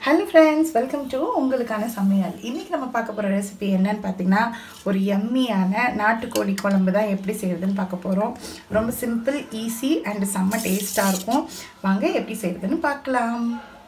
hello friends welcome to உங்களுக்கான சமையல் இன்றைக்கி நம்ம பார்க்க போகிற ரெசிபி என்னன்னு பார்த்தீங்கன்னா ஒரு எம்மியான நாட்டுக்கோழி குழம்பு தான் எப்படி செய்கிறதுன்னு பார்க்க போகிறோம் ரொம்ப சிம்பிள் ஈஸி அண்ட் செம்ம டேஸ்ட்டாக இருக்கும் வாங்க எப்படி செய்கிறதுன்னு பார்க்கலாம்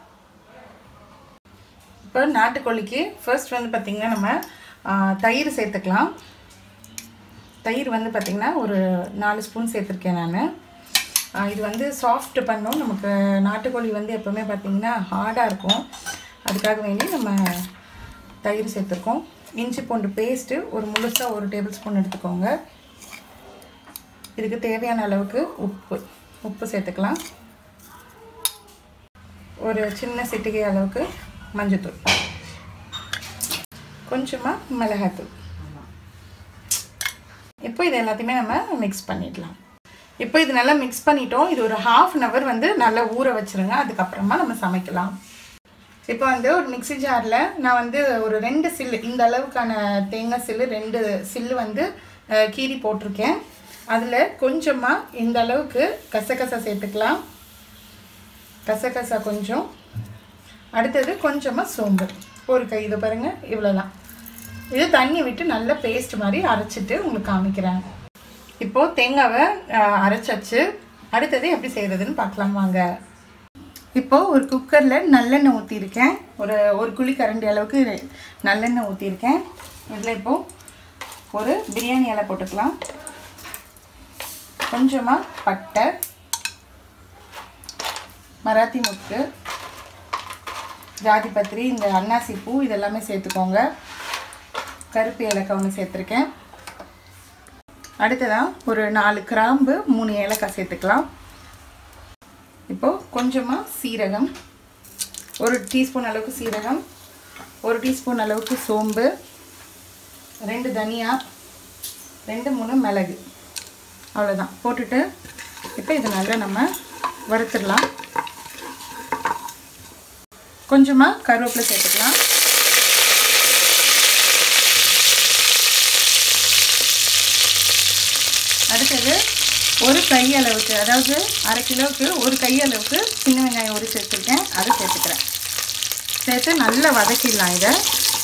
இப்போ நாட்டுக்கோழிக்கு ஃபர்ஸ்ட் வந்து பார்த்திங்கன்னா நம்ம ஆ, தயிர் சேர்த்துக்கலாம் தயிர் வந்து பார்த்திங்கன்னா ஒரு நாலு ஸ்பூன் சேர்த்துருக்கேன் நான் இது வந்து சாஃப்ட் பண்ணும் நமக்கு நாட்டுக்கோழி வந்து எப்போவுமே பார்த்திங்கன்னா ஹார்டாக இருக்கும் அதுக்காக வேண்டி நம்ம தயிர் சேர்த்துருக்கோம் இஞ்சி பூண்டு பேஸ்ட்டு ஒரு முழுசாக ஒரு டேபிள் ஸ்பூன் எடுத்துக்கோங்க இதுக்கு தேவையான அளவுக்கு உப்பு உப்பு சேர்த்துக்கலாம் ஒரு சின்ன சிட்டிகை அளவுக்கு மஞ்சத்தூள் கொஞ்சமாக மிளகாத்தூள் இப்போ இது எல்லாத்தையுமே நம்ம மிக்ஸ் பண்ணிடலாம் இப்போ இது நல்லா மிக்ஸ் பண்ணிட்டோம் இது ஒரு ஹாஃப் அன் ஹவர் வந்து நல்லா ஊற வச்சிருங்க அதுக்கப்புறமா நம்ம சமைக்கலாம் இப்போ வந்து ஒரு மிக்ஸி ஜாரில் நான் வந்து ஒரு ரெண்டு சில்லு இந்த அளவுக்கான தேங்காய் சில்லு ரெண்டு சில்லு வந்து அஹ், கீறி போட்டிருக்கேன் அதில் கொஞ்சமாக இந்த அளவுக்கு கசகசா சேர்த்துக்கலாம் கசகசா கொஞ்சம் அடுத்தது கொஞ்சமாக சோம்பு ஒரு கை இது பாருங்கள் இவ்வளோதான் இது தண்ணி விட்டு நல்லா பேஸ்ட் மாதிரி அரைச்சிட்டு உங்களுக்கு காமிக்கிறேன் இப்போது தேங்காவை அஹ், அரைச்சாச்சு அடுத்தது எப்படி செய்கிறதுன்னு பார்க்கலாம் வாங்க இப்போது ஒரு குக்கரில் நல்லெண்ணெய் ஊற்றிருக்கேன் ஒரு ஒரு குழி கரண்டி அளவுக்கு நல்லெண்ணெய் ஊற்றிருக்கேன் இதில் இப்போது ஒரு பிரியாணி இலை போட்டுக்கலாம் கொஞ்சமாக பட்டை மராத்தி முக்கு ஜாதி பத்திரி இந்த அன்னாசி பூ இதெல்லாமே சேர்த்துக்கோங்க கருப்பு ஏலக்காய் ஒன்று சேர்த்துருக்கேன் அடுத்ததாக ஒரு நாலு கிராம்பு மூணு ஏலக்காய் சேர்த்துக்கலாம் இப்போது கொஞ்சமாக சீரகம் ஒரு டீஸ்பூன் அளவுக்கு சீரகம் ஒரு டீஸ்பூன் அளவுக்கு சோம்பு ரெண்டு தனியா ரெண்டு மூணு மிளகு அவ்வளோதான் போட்டுட்டு இப்போ இதை நல்லா நம்ம வறுத்துடலாம் கொஞ்சமாக கருவேப்பிலை சேர்த்துக்கலாம் அடுத்தது ஒரு கை அளவுக்கு அதாவது அரை கிலோவுக்கு ஒரு கை அளவுக்கு சின்ன வெங்காயம் ஒரு சேர்த்துருக்கேன் அதை சேர்த்துக்கிறேன் சேர்த்து நல்லா வதக்கிடலாம் இதை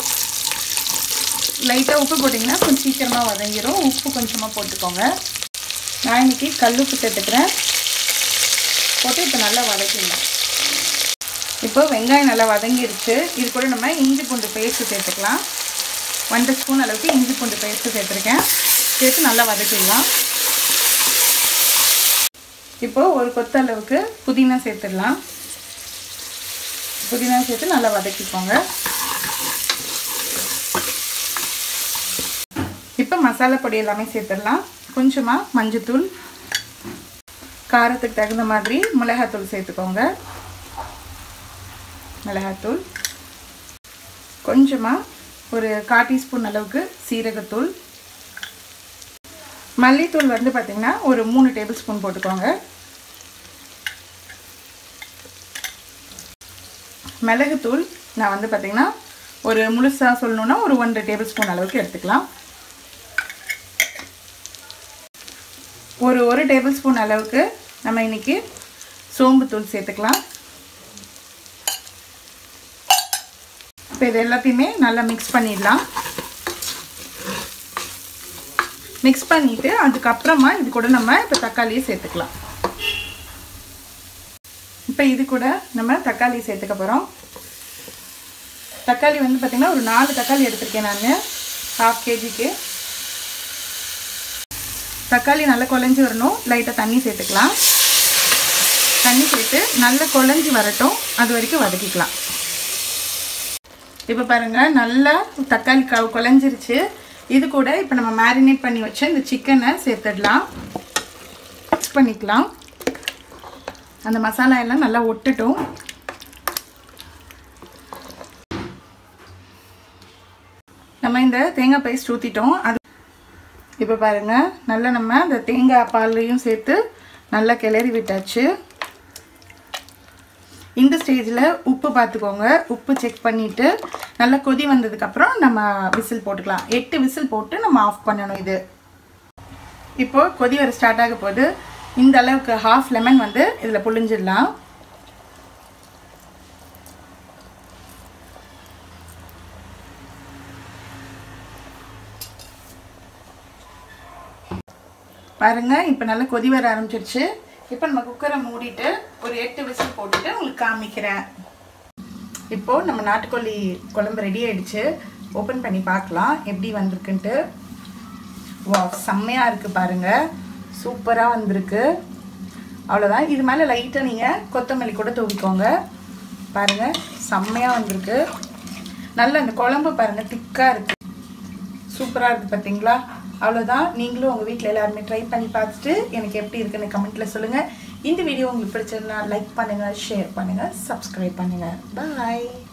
லைட்டாக உப்பு போட்டிங்கன்னா கொஞ்சம் சீக்கிரமாக வதங்கிடும் உப்பு கொஞ்சமாக போட்டுக்கோங்க நான் இன்னைக்கு கல் உப்பு சேர்த்துக்கிறேன் போட்டு இப்போ நல்லா வதக்கிடலாம் இப்போ வெங்காயம் நல்லா வதங்கிருச்சு இது கூட நம்ம இஞ்சி பூண்டு பேஸ்ட்டு சேர்த்துக்கலாம் ஒன்றரை ஸ்பூன் அளவுக்கு இஞ்சி பூண்டு பேஸ்ட்டு சேர்த்துருக்கேன் சேர்த்து நல்லா வதக்கிடலாம் இப்போ ஒரு கொத்த அளவுக்கு புதினா சேர்த்துடலாம் புதினா சேர்த்து நல்லா வதக்கிக்கோங்க இப்போ மசாலா பொடி எல்லாமே சேர்த்துடலாம் கொஞ்சமாக மஞ்சத்தூள் காரத்துக்கு தகுந்த மாதிரி மிளகாத்தூள் சேர்த்துக்கோங்க மிளகாத்தூள் கொஞ்சமாக ஒரு கால் டீஸ்பூன் அளவுக்கு சீரகத்தூள் மல்லித்தூள் வந்து பார்த்திங்கன்னா ஒரு மூணு டேபிள் ஸ்பூன் போட்டுக்கோங்க மிளகுத்தூள் நான் வந்து பார்த்திங்கன்னா ஒரு முழுசாக சொல்லணுன்னா ஒரு ஒன்றரை டேபிள் ஸ்பூன் அளவுக்கு எடுத்துக்கலாம் ஒரு ஒரு டேபிள் ஸ்பூன் அளவுக்கு நம்ம இன்றைக்கி சோம்புத்தூள் சேர்த்துக்கலாம் இப்போ இது எல்லாத்தையுமே நல்லா மிக்ஸ் பண்ணிடலாம் மிக்ஸ் பண்ணிவிட்டு அதுக்கப்புறமா இது கூட நம்ம இப்போ தக்காளியை சேர்த்துக்கலாம் இப்போ இது கூட நம்ம தக்காளி சேர்த்துக்க போகிறோம் தக்காளி வந்து பார்த்திங்கன்னா ஒரு நாலு தக்காளி எடுத்திருக்கேன் நான் ஹாஃப் கேஜிக்கு தக்காளி நல்லா குழஞ்சி வரணும் லைட்டாக தண்ணி சேர்த்துக்கலாம் தண்ணி சேர்த்து நல்லா குழஞ்சி வரட்டும் அது வரைக்கும் வதக்கிக்கலாம் இப்போ பாருங்கள் நல்லா தக்காளி க குழஞ்சிருச்சு இது கூட இப்போ நம்ம மேரினேட் பண்ணி வச்ச இந்த சிக்கனை சேர்த்துடலாம் மிக்ஸ் பண்ணிக்கலாம் அந்த மசாலா எல்லாம் நல்லா ஒட்டுட்டும் நம்ம இந்த தேங்காய் பேஸ்ட் ஊற்றிட்டோம் அது இப்போ பாருங்கள் நல்லா நம்ம அந்த தேங்காய் பால்லையும் சேர்த்து நல்லா கிளறி விட்டாச்சு இந்த ஸ்டேஜில் உப்பு பார்த்துக்கோங்க உப்பு செக் பண்ணிவிட்டு நல்லா கொதி வந்ததுக்கப்புறம் நம்ம விசில் போட்டுக்கலாம் எட்டு விசில் போட்டு நம்ம ஆஃப் பண்ணணும் இது இப்போது கொதி வர ஸ்டார்ட் ஆக போது இந்த அளவுக்கு ஹாஃப் லெமன் வந்து இதில் புழிஞ்சிடலாம் பாருங்க இப்போ நல்லா கொதி வர ஆரம்பிச்சிருச்சு இப்போ நம்ம குக்கரை மூடிட்டு ஒரு எட்டு விசில் போட்டுட்டு உங்களுக்கு காமிக்கிறேன் இப்போது நம்ம நாட்டுக்கோழி குழம்பு ரெடி ஆயிடுச்சு ஓப்பன் பண்ணி பார்க்கலாம் எப்படி வந்திருக்குன்ட்டு வா செம்மையாக இருக்குது பாருங்கள் சூப்பராக வந்திருக்கு அவ்வளோதான் இது மேலே லைட்டாக நீங்கள் கொத்தமல்லி கூட தூவிக்கோங்க பாருங்கள் செம்மையாக வந்திருக்கு நல்ல அந்த குழம்பு பாருங்கள் திக்காக இருக்குது சூப்பராக இருக்குது பார்த்தீங்களா அவ்வளோதான் நீங்களும் உங்கள் வீட்டில் எல்லாருமே ட்ரை பண்ணி பார்த்துட்டு எனக்கு எப்படி இருக்குன்னு கமெண்ட்டில் சொல்லுங்கள் இந்த வீடியோ உங்களுக்கு பிடிச்சிருந்தா லைக் பண்ணுங்கள் ஷேர் பண்ணுங்கள் சப்ஸ்கிரைப் பண்ணுங்கள் பாய்